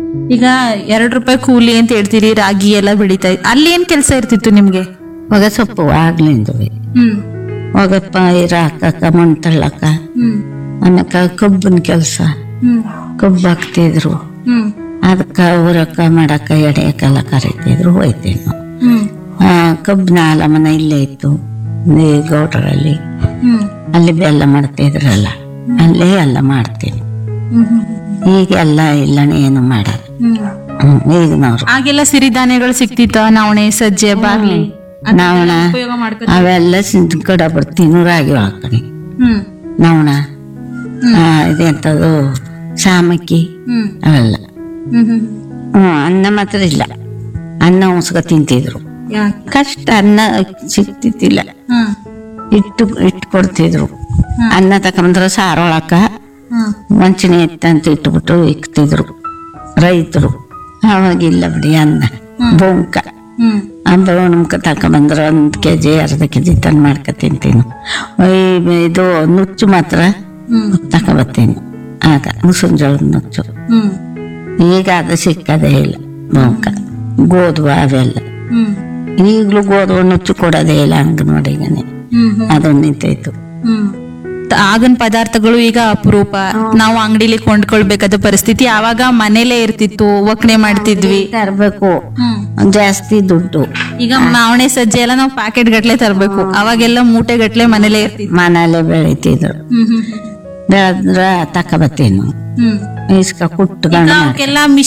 ಈಗ ಎರಡ್ ರೂಪಾಯಿ ಕೂಲಿ ಅಂತ ಹೇಳ್ತೀರಿ ರಾಗಿ ಎಲ್ಲ ಬೆಳಿತಾ ಇದ್- ಅಲ್ಲಿ ಏನ್ ಕೆಲಸ ಇರ್ತಿತ್ತು ನಿಮ್ಗೆ ಹೊಗೆ ಸೊಪ್ಪು ಆಗ್ಲಿಂದವಿ ಹ್ಮ್ ಹೊಗೆ ಪೈರ ಹಾಕಕ್ಕ ಮಣ್ಣು ತಳ್ಳಕ ಹ್ಮ್ ಆಮ್ಯಾಕ ಕಬ್ಬಿನ ಕೆಲಸ ಹ್ಮ್ ಕಬ್ಬು ಹಾಕ್ತಿದ್ರು ಹ್ಮ್ ಅದಕ್ಕ ಊರಕ್ಕ ಮಾಡಕ್ಕ ಎಡೆಯಕ್ಕೆಲ್ಲ ಕರಿತಿದ್ರು ಹೋಯ್ತೇವೆ ನಾವು ಹ್ಮ್ ಆ, ಕಬ್ಬಿನ ಆಲಮನ ಇಲ್ಲೇ ಇತ್ತು ಈ ಗೌಡ್ರಲ್ಲಿ ಹ್ಮ್ ಅಲ್ಲಿ ಬೆಲ್ಲ ಮಾಡ್ತಿದ್ರಲ್ಲ ಅಲ್ಲೇ ಎಲ್ಲ ಮಾಡ್ತೀನಿ ಹ್ಮ್ ಹ್ಮ್ ಈಗ ಎಲ್ಲ ಇಲ್ಲ ಏನು ಮಾಡಲ್ಲ ಹ್ಮ್ ಹ್ಮ್, ಈಗಿನವ್ರು ಆಗೆಲ್ಲ ಸಿರಿಧಾನ್ಯಗಳು ಸಿಕ್ತಿತ್ತ ನವಣೆ ಸಜ್ಜೆ ಬಾರ್ಲಿ ನವಣ ಉಪಯೋಗ ಮಾಡ್ಕೊ ಅವೆಲ್ಲ ಸಿಂದ್ ಕಡ ಬರ್ತೀನಿ ರಾಗಿ ಹಾಕಣಿ ಹ್ಮ್ ನವಣ ಆ, ಇದೆಂತದು ಶಾಮಕ್ಕಿ ಹ್ಮ್ ಅವೆಲ್ಲ ಹ್ಮ್ ಹ್ಮ್ ಹ್ಮ್ ಅನ್ನ ಮಾತ್ರ ಇಲ್ಲ ಅನ್ನ ಉಸ್ಕ ತಿಂತಿದ್ರು ಯಾಕೆ ಕಷ್ಟ ಅನ್ನ ಸಿಕ್ತಿದ್ದಿಲ್ಲ ಹ್ಮ್ ಇಟ್ಟು ಇಟ್ಟು ಕೊಡ್ತಿದ್ರು ಅನ್ನ ತಕೊಂಡ್ರೆ ಸಾರೊಳಕ ಹ್ಮ್ ಮಂಚಿನ ಎತ್ತಂತ ಇಟ್ಬಿಟ್ಟು ಇಕ್ತಿದ್ರು ರೈತರು ಅವಾಗಿಲ್ಲ ಬಿಡಿ ಅನ್ನ ಬೊಂಕ ಹ್ಮ್ ಆ ಬೋಣಮ್ಕ ತಕೊಂಬಂದ್ರೆ ಒಂದು ಕೆ ಜಿ ಅರ್ಧ ಕೆ ಜಿ ತಂದು ಮಾಡ್ಕೊ ತಿಂತೀನಿ ಈ ಇದು ನುಚ್ಚು ಮಾತ್ರ ಹ್ಮ್ ತಕೊಬತ್ತೀನಿ ಆಗ ಮುಸುಂಜೋಳದ ನುಚ್ಚು ಹ್ಮ್ ಈಗ ಅದು ಸಿಕ್ಕದೇ ಇಲ್ಲ ಬೊಂಕ ಗೋಧುವ ಅವೆಲ್ಲ ಹ್ಮ್ ಈಗಲೂ ಗೋಧುವ ನುಚ್ಚು ಕೊಡೋದೇ ಇಲ್ಲ ಅಂಗನವಾಡಿಗನೆ ಹ್ಮ್ ಹ್ಮ್ ಅದು ನಿಂತೈತು ಹ್ಮ್ ತ- ಆಗಿನ ಪದಾರ್ಥಗಳು ಈಗ ಅಪರೂಪ ನಾವು ಅಂಗಡಿಲಿ ಕೊಂಡ್ಕೊಳ್ಬೇಕಾದ ಪರಿಸ್ಥಿತಿ ಆವಾಗ ಮನೇಲೇ ಇರ್ತಿತ್ತು ಒಕ್ಕಣೆ ಮಾಡ್ತಿದ್ವಿ ತರಬೇಕು ಹ್ಮ್ ಜಾಸ್ತಿ ದುಡ್ಡು ಈಗ ಮಾವಣೆ ಸಜ್ಜೆ ಎಲ್ಲ ನಾವು ಪ್ಯಾಕೆಟ್ ಗಟ್ಲೆ ತರಬೇಕು ಅವಾಗೆಲ್ಲ ಮೂಟೆ ಗಟ್ಲೆ ಮನೇಲೇ ಇರ್ತಿತ್ತು ಮನೇಲೆ ಬೆಳಿತಿದ್ರು ಹ್ಮ್ ಹ್ಮ್ ಬೆಳೆದ್ರ ತಕೊಬತ್ತೀನಿ ಹ್ಮ್ ಇಸ್ಕ ಕುಟ್ಕೊಂಡು ಈಗ ಅವಕ್ಕೆಲ್ಲ